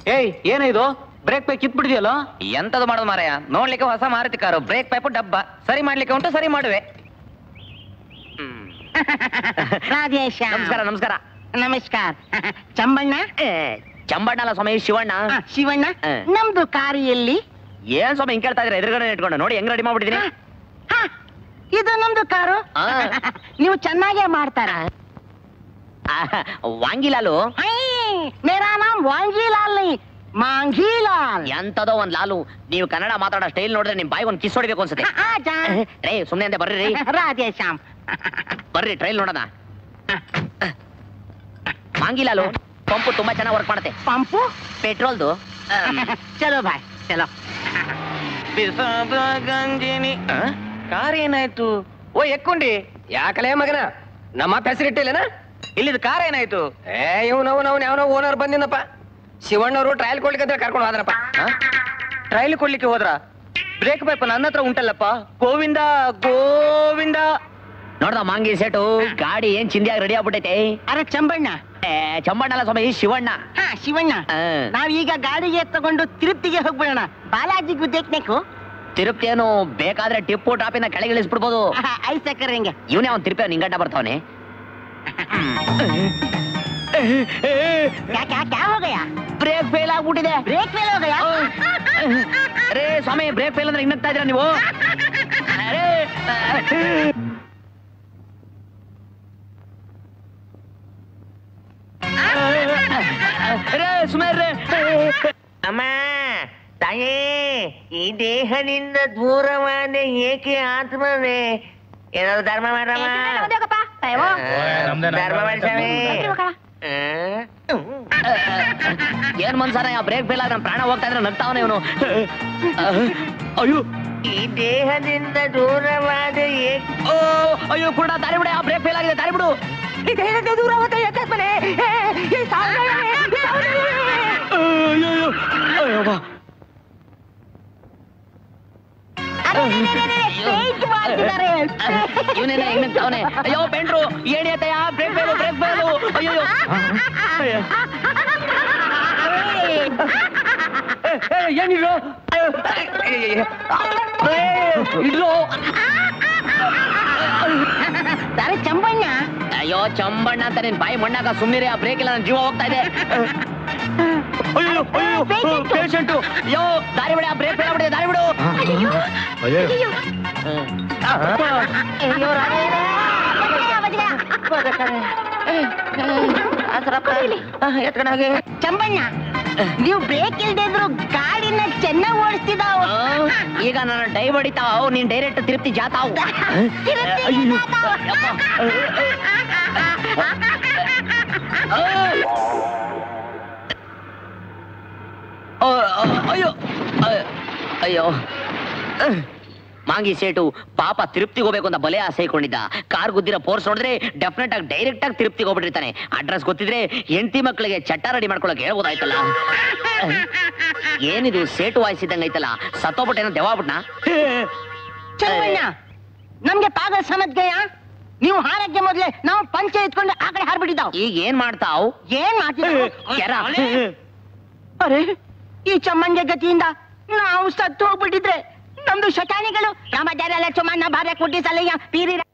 ಏಯ್ ಏನಿದು break pi ಕಿತ್ಬಿಟ್ಟಿದೆಯಲ್ಲ ಎಂತದು ಮಾಡೋದು ಮಾರಾಯ ನೋಡ್ಲಿಕ್ಕೆ ಹೊಸ ಮಾರುತಿ ಕಾರು ಬ್ರೇಕ್ ಪೈಪು ಡಬ್ಬ ಸರಿ ಮಾಡ್ಲಿಕ್ಕೆ ಉಂಟು ಸರಿ ಮಾಡುವೆ ಹ್ಮ್. ರಾಜೇಶ ನಮಸ್ಕಾರ ನಮಸ್ಕಾರ ನಮಸ್ಕಾರ ಚಂಬಣ್ಣ ಏ, ಚಂಬಣ್ಣ ಅಲ್ಲ ಸ್ವಾಮಿ ಶಿವಣ್ಣ ಆ, ಶಿವಣ್ಣ ಆ. ನಮ್ದು ಕಾರು ಎಲ್ಲಿ ಏನ್ ಸ್ವಾಮಿ ಹಿಂಗ್ ಕೇಳ್ತಾ ಇದ್ರೆ ಎದುರುಗಡೆ ಇಟ್ಕೊಂಡು ನೋಡಿ ಹೆಂಗ್ ರೆಡಿ ಮಾಡ್ಬಿಟ್ಟಿದೀನಿ ಹಾ, ಇದು ನಮ್ದು ಕಾರು ಆ. ನೀವು ಚೆನ್ನಾಗೇ ಮಾಡ್ತಾರ ವಾಂಗಿಲಾಲು ಮೇರಾ ನಾಮ್ ವಾಂಗಿಲಾಲ್ ನೈ ಮಾಂಗಿಲಾಲ್ ಎಂತದೋ ಒಂದ್ ಲಾಲು ನೀವು ಕನ್ನಡ ಮಾತಾಡೋ ಸ್ಟೈಲ್ ನೋಡಿದ್ರೆ ನಿಮ್ ಬಾಯಿ ಒಂದ್ ಕಿಸ್ ಹೊಡಿಬೇಕು ಅನ್ಸುತ್ತೆ ಆ, ಜಾ. ರೇ ಸುಮ್ನೆ ಅಂದೆ ಬರ್ರಿ ರೀ ರಾಧೇಶ್ಯಾಮ್ ಬರ್ರಿ ಟ್ರೈಲ್ ನೋಡೋಣ ಮಾಂಗಿಲಾಲು ಪಂಪು ತುಂಬಾ ಚೆನ್ನಾಗಿ ವರ್ಕ್ ಮಾಡುತ್ತೆ ಪಂಪು ಪೆಟ್ರೋಲ್ದು ಚಲೋ ಬಾಯ್ ಚಲೋ ಕಾರ್ ಏನಾಯ್ತು ಓ ಎಕ್ಕೊಂಡಿ ಯಾಕಲೇ ಮಗನ ನಮ್ಮ ಹೆಸರಿಟ್ಟಿಲ್ಲನ ಇಲ್ಲಿದ್ ಕಾರ್ ಏನಾಯ್ತು ಏ ಇವ್ನವ್ ನಾವು ಯಾವನೋ ಓನರ್ ಬಂದಿನಪ್ಪ ಶಿವಣ್ಣವರು ಟ್ರಯಲ್ ಕೊಡ್ಲಿಕ್ಕೆ ಕರ್ಕೊಂಡು ಹೋದ್ರಪ್ಪ ಟ್ರೈಲ್ ಕೊಡ್ಲಿಕ್ಕೆ ಹೋದ್ರ ಬ್ರೇಕ್ ಪೈಪ್ ನನ್ನ ಹತ್ರ ಉಂಟಲ್ಲಪ್ಪ ಗೋವಿಂದ ಗೋವಿಂದ ನೋಡ್ದ ಮಾಂಗಿ ಸೆಟು ಗಾಡಿ ಏನ್ ಚಿಂದಿಯಾಗಿ ರೆಡಿ ಆಗ್ಬಿಟ್ಟೈತೆ ಅರೆ ಚಂಬಣ್ಣ ಏ, ಚಂಬಣ್ಣ ಅಲ್ಲ ಸ್ವಾಮಿ ಶಿವಣ್ಣ ಹಾ ಶಿವಣ್ಣ ಆ. ನಾವೀಗ ಗಾಡಿಗೆ ತಗೊಂಡು ತಿರುಪ್ತಿಗೆ ಹೋಗ್ಬಿಡೋಣ ಬಾಲಾಜಿಗೂ ದೇಖ್ಬೇಕು ತಿರುಪ್ತಿ ಏನು ಬೇಕಾದ್ರೆ ಟಿಪ್ಪು ಟಾಪಿನ ಕೆಳಗೆ ಇಳಿಸ್ಬಿಡ್ಬೋದು ಐದು ಸಕ್ಕರೆ ಹೆಂಗೆ ಇವನೇ ಅವ್ನ್ ತಿರುಪಿ ನಿಂಗಡ್ಡ ಬರ್ತಾವನೆ क्या क्या क्या हो गया ಬ್ರೇಕ್ ಫೇಲ್ ಆಗ್ಬಿಟ್ಟಿದೆ ब्रेक फेल हो गया ಅರೇ ಸ್ವಾಮಿ ಬ್ರೇಕ್ ಫೇಲ್ ಅಂದ್ರೆ ಹಿಂಗ್ತಾ ಇದ್ರ ನೀವು ಅರೇ ಅರೇ ಸುಮಾರು ಅಮ್ಮ ತಾಯೇ ಈ ದೇಹದಿಂದ ದೂರವಾದ ಏಕೆ ಆತ್ಮವೇ ಏನಾದ್ರು ಧರ್ಮ ಮಾಡಮ್ಮ ಧರ್ಮ ಮಾಡ್ಸವೆ ಏನ್ ಮನ್ಸಾರ ಬ್ರೇಕ್ ಫೇಲ್ ಆದ್ರೆ ಪ್ರಾಣ ಹೋಗ್ತಾ ಇದ್ರೆ ನಗ್ತಾವನೆ ಇವನು ಅಯ್ಯೋ ಈ ದೇಹದಿಂದ ದೂರವಾದ ಏಕೆ ಓ ಅಯ್ಯೋ ಕೂಡ ದಾರಿ ಬಿಡ ಬ್ರೇಕ್ ಫೇಲ್ ಆಗಿದೆ ದಾರಿ ಬಿಡು ದೂರ ಹೋದ ಯಾಕಂದ್ರೆ ಅಯ್ಯೋ ಅಯ್ಯೋ ಇವನೇನ ಹೆಂಗ್ ನಿಂತವನೆ ಅಯ್ಯೋ ಪೆಂಡ್ರು ಏಣಿ ಆಯ್ತಯ್ಯ ಬ್ರೇಕ್ ಫೇಲು ಬ್ರೇಕ್ ಫೇಲು ಅಯ್ಯೋ ಏನಿದ್ರು ಇಡ್ರು ಅರೆ ಚಂಬಣ್ಣ ಅಯ್ಯೋ ಚಂಬಣ್ಣ ಅಂತ ನಿನ್ ಬಾಯಿ ಮಣ್ಣಾಗ ಸುಮ್ಮನೆ ಆ ಬ್ರೇಕ್ ಇಲ್ಲ ನನ್ನ ಜೀವ ಹೋಗ್ತಾ ಇದೆ ಅಯ್ಯೋ ಅಯ್ಯೋ ಪೇಷಂಟು ಅಯ್ಯೋ ದಾರಿ ಬಿಡ ಬ್ರೇಕ್ ಫೇಲ್ ಆಗ್ಬಿಟ್ಟಿದೆ ದಾರಿ ಬಿಡು ಅಯ್ಯೋ ಚಂಬಣ್ಣ ನೀವು ಬ್ರೇಕ್ ಇಲ್ದೇ ಇದ್ರು ಗಾಡಿನ ಚೆನ್ನಾಗಿ ಓಡಿಸ್ತಿದ್ದಾವು ಆ, ಈಗ ನಾನು ಡೈ ಹೊಡಿತಾವ್ ನೀನ್ ಡೈರೆಕ್ಟ್ ತಿರುಪ್ತಿ ಜಾತಾವ್ ತಿರುಪ್ತಿ ಅಯ್ಯೋ. ಜಾತಾವ್. ಯಪ್ಪ. ಆ, ಆ, ಅಯ್ಯೋ ಆ, ಅಯ್ಯೋ ಮಾಂಗಿ ಸೇಟು ಪಾಪ ತಿರುಪ್ತಿಗೆ ಹೋಗ್ಬೇಕು ಅಂತ ಬಲೆ ಆಸೆ ಇಟ್ಕೊಂಡಿದ್ದ ಕಾರ್ ಗುದ್ದಿರೋ ಫೋರ್ಸ್ ನೋಡಿದ್ರೆ ಡೆಫಿನೆಟ್ ಆಗಿ ಡೈರೆಕ್ಟ್ ಆಗಿ ತಿರುಪ್ತಿಗೆ ಹೋಗ್ಬಿಟ್ಟಿರ್ತಾನೆ ಅಡ್ರೆಸ್ ಗೊತ್ತಿದ್ರೆ ಹೆಂಡತಿ ಮಕ್ಕಳಿಗೆ ಚಟ್ಟ ರೆಡಿ ಮಾಡ್ಕೊಳಕ್ ಹೇಳ್ಬೋದಾಯ್ತಲ್ಲ ಏನಿದು ಸೇಟು ವಾಯಿಸಿದಂಗ ಐತಲ್ಲ ಸತ್ತೋಗ್ಬಿಟ್ಟೇನೋ ದೆವಾಗ್ಬಿಟ್ನಾ ಚಂಬಣ್ಣ ನಮ್ಗೆ ಪಾಗಲ್ ಸಮಜ್ ಗಯಾ ನೀವು ಹಾರಕ್ಕೆ ಮೊದ್ಲೇ ನಾವು ಪಂಚೆ ಎತ್ಕೊಂಡು ಆ ಕಡೆ ಹಾರ್ಬಿಟ್ಟಿದ್ದಾವ್ ಈಗ ಏನ್ ಮಾಡ್ತಾವ್ ಏನ್ ಮಾಡ್ತಿದ್ದಾವ್ ಕೆರ ಅರೆ ಈ ಚಮ್ಮಂಗೆ ಗತಿಯಿಂದ ನಾವು ಸತ್ತು ಹೋಗ್ಬಿಟ್ಟಿದ್ರೆ ನಮ್ದು ಶತಾನಿಗಳು ರಾಮಚಾರ್ಯ ಲಕ್ಷ್ಮಣ ಭಾರ್ಯ ಕುಟ್ಟಿ ಸಲಯ್ಯ ಪೀರಿ